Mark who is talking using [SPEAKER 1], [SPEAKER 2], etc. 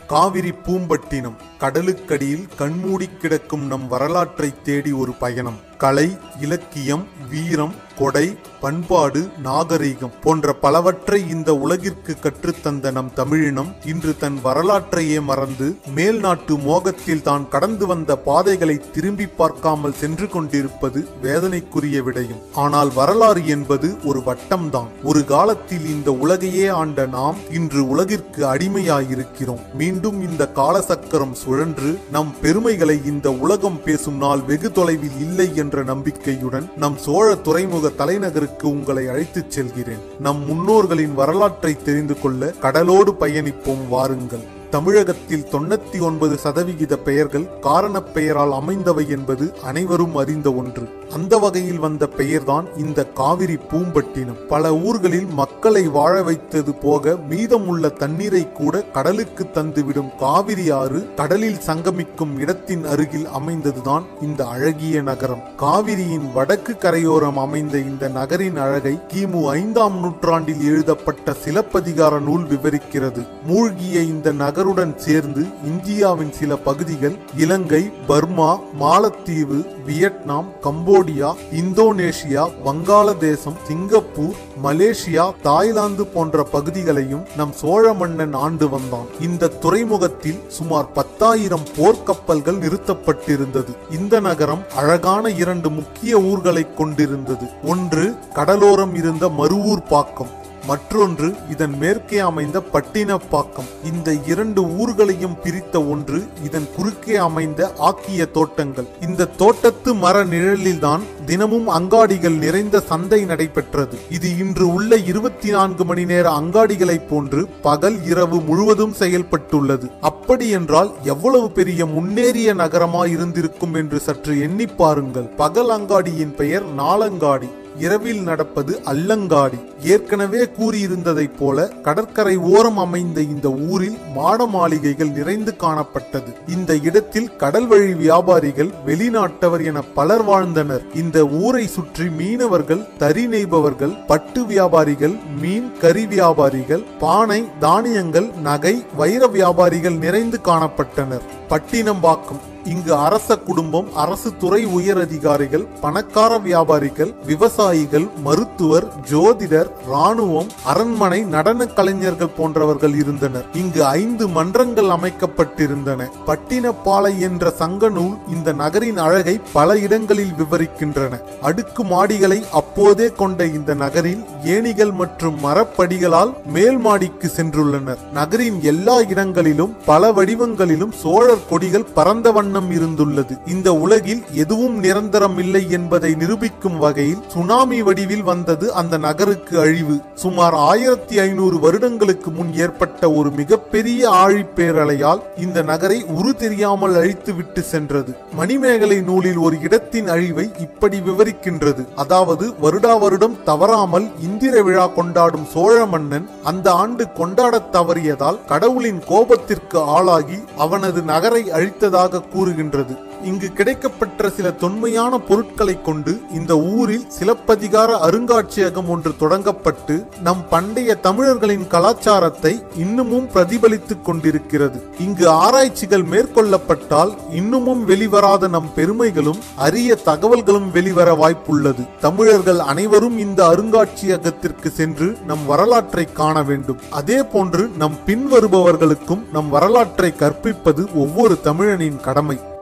[SPEAKER 1] காவிரி பூம்பட்டினம் கடலுக்கடியில் கண்மூடி கிடக்கும் நம் வரலாற்றை தேடி ஒரு பயணம் கலை இலக்கியம் வீரம் கொடை பண்பாடு நாகரீகம் போன்ற பலவற்றை இந்த உலகிற்கு கற்றுத்தந்த நம் தமிழினம் இன்று தன் வரலாற்றையே மறந்து மேல் நாட்டு மோகத்தில் தான் கடந்து வந்த பாதைகளை திரும்பி பார்க்காமல் சென்று கொண்டிருப்பது வேதனைக்குரிய விடயம் ஆனால் வரலாறு என்பது ஒரு வட்டம்தான் ஒரு காலத்தில் இந்த உலகையே ஆண்ட நாம் இன்று உலகிற்கு அடிமையாயிருக்கிறோம் மீண்டும் இந்த காலசக்கரம் சுழன்று நம் பெருமைகளை இந்த உலகம் பேசும் நாள் வெகு தொலைவில் இல்லை என்ற நம்பிக்கையுடன் நம் சோழ துறைமுக தலைநகருக்கு உங்களை அழைத்துச் செல்கிறேன் நம் முன்னோர்களின் வரலாற்றை தெரிந்து கொள்ள கடலோடு பயணிப்போம் வாருங்கள் தமிழகத்தில் தொண்ணூத்தி ஒன்பது சதவிகித பெயர்கள் காரணப் பெயரால் அமைந்தவை என்பது அனைவரும் அறிந்த ஒன்று அந்த வகையில் வந்த பெயர்தான் இந்த காவிரி பூம்பட்டினம் பல ஊர்களில் மக்களை வாழ வைத்தது போக மீதமுள்ள தண்ணீரை கூட கடலுக்கு தந்துவிடும் காவிரி ஆறு கடலில் சங்கமிக்கும் இடத்தின் அருகில் அமைந்ததுதான் இந்த அழகிய நகரம் காவிரியின் வடக்கு கரையோரம் அமைந்த இந்த நகரின் அழகை கிமு ஐந்தாம் நூற்றாண்டில் எழுதப்பட்ட சிலப்பதிகார நூல் விவரிக்கிறது மூழ்கிய இந்த நகருடன் சேர்ந்து இந்தியாவின் சில பகுதிகள் இலங்கை பர்மா மாலத்தீவு வியட்நாம் கம்போடியா இந்தோனேஷியா வங்காளதேசம் சிங்கப்பூர் மலேசியா தாய்லாந்து போன்ற பகுதிகளையும் நம் சோழ மன்னன் ஆண்டு வந்தான் இந்த துறைமுகத்தில் சுமார் பத்தாயிரம் போர்க்கப்பல்கள் நிறுத்தப்பட்டிருந்தது இந்த நகரம் அழகான இரண்டு முக்கிய ஊர்களை கொண்டிருந்தது ஒன்று கடலோரம் இருந்த மருவூர் பாக்கம் மற்றொன்று இதன் மேற்கே அமைந்த பட்டினப்பாக்கம் இந்த இரண்டு ஊர்களையும் பிரித்த ஒன்று இதன் குறுக்கே அமைந்த ஆக்கிய தோட்டங்கள் இந்த தோட்டத்து மர நிழலில்தான் தினமும் அங்காடிகள் நிறைந்த சந்தை நடைபெற்றது இது இன்று உள்ள இருபத்தி நான்கு மணி நேர அங்காடிகளைப் போன்று பகல் இரவு முழுவதும் செயல்பட்டுள்ளது அப்படி என்றால் எவ்வளவு பெரிய முன்னேறிய நகரமாய் இருந்திருக்கும் என்று சற்று எண்ணி பாருங்கள் பகல் அங்காடியின் பெயர் நாளங்காடி இரவில் நடப்பது அல்லங்காடி ஏற்கனவே கூறியிருந்ததைப் போல கடற்கரை ஓரம் அமைந்த இந்த ஊரில் மாட மாளிகைகள் நிறைந்து காணப்பட்டது இந்த இடத்தில் கடல் வழி வியாபாரிகள் வெளிநாட்டவர் என பலர் வாழ்ந்தனர் இந்த ஊரை சுற்றி மீனவர்கள் தறி நெய்பவர்கள் பட்டு வியாபாரிகள் மீன் கறி வியாபாரிகள் பானை தானியங்கள் நகை வைர வியாபாரிகள் நிறைந்து காணப்பட்டனர் பட்டினம்பாக்கம் இங்கு அரச குடும்பம் அரசு துறை உயர் அதிகாரிகள் பணக்கார வியாபாரிகள் விவசாயிகள் மருத்துவர் ஜோதிடர் ராணுவம் அரண்மனை நடன கலைஞர்கள் போன்றவர்கள் இருந்தனர் இங்கு ஐந்து மன்றங்கள் அமைக்கப்பட்டிருந்தன பட்டினப்பாலை என்ற சங்க நூல் இந்த நகரின் அழகை பல இடங்களில் விவரிக்கின்றன அடுக்கு மாடிகளை அப்போதே கொண்ட இந்த நகரில் ஏணிகள் மற்றும் மரப்படிகளால் மேல் மாடிக்கு சென்றுள்ளனர் நகரின் எல்லா இடங்களிலும் பல வடிவங்களிலும் சோழர் கொடிகள் பரந்த வண்ணம் இருந்துள்ளது இந்த உலகில் எதுவும் நிரந்தரம் இல்லை என்பதை நிரூபிக்கும் வகையில் சுனாமி வடிவில் வந்தது அந்த நகருக்கு அழிவு சுமார் ஆயிரத்தி ஐநூறு வருடங்களுக்கு முன் ஏற்பட்ட ஒரு மிகப்பெரிய ஆழிப்பேரலையால் இந்த நகரை உரு தெரியாமல் அழித்து விட்டு சென்றது மணிமேகலை நூலில் ஒரு இடத்தின் அழிவை இப்படி விவரிக்கின்றது அதாவது வருடா வருடம் தவறாமல் இந்திர விழா கொண்டாடும் சோழ மன்னன் அந்த ஆண்டு கொண்டாடத் தவறியதால் கடவுளின் கோபத்திற்கு ஆளாகி அவனது நகரை அழித்ததாக கூறுகின்றது இங்கு கிடைக்கப்பெற்ற சில தொன்மையான பொருட்களை கொண்டு இந்த ஊரில் சிலப்பதிகார அருங்காட்சியகம் ஒன்று தொடங்கப்பட்டு நம் பண்டைய தமிழர்களின் கலாச்சாரத்தை இன்னமும் பிரதிபலித்துக் கொண்டிருக்கிறது இங்கு ஆராய்ச்சிகள் மேற்கொள்ளப்பட்டால் இன்னமும் வெளிவராத நம் பெருமைகளும் அரிய தகவல்களும் வெளிவர வாய்ப்புள்ளது தமிழர்கள் அனைவரும் இந்த அருங்காட்சியகத்திற்கு சென்று நம் வரலாற்றை காண வேண்டும் அதே போன்று நம் பின்வருபவர்களுக்கும் நம் வரலாற்றை கற்பிப்பது ஒவ்வொரு தமிழனின் கடமை